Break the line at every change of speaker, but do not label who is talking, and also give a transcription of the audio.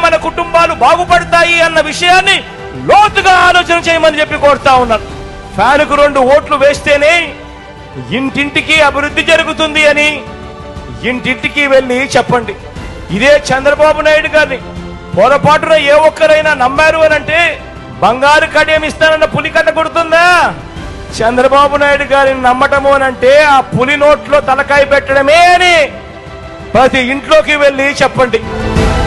మన కుటుంబాలు బాగుపడతాయి అన్న విషయాన్ని లోతుగా ఆలోచన చేయమని చెప్పి కోరుతా ఉన్నాను ఫ్యాన్కు రెండు ఓట్లు వేస్తేనే ఇంటింటికి అభివృద్ధి జరుగుతుంది అని ఇంటింటికి వెళ్ళి చెప్పండి ఇదే చంద్రబాబు నాయుడు గారిని పొరపాటున ఏ ఒక్కరైనా నమ్మారు అని అంటే బంగారు కడియం ఇస్తానన్న పులి కట్ట కొడుతుందా చంద్రబాబు నాయుడు గారిని నమ్మటము అని అంటే ఆ పులి నోట్లో తలకాయ పెట్టడమే అని ప్రతి ఇంట్లోకి వెళ్ళి చెప్పండి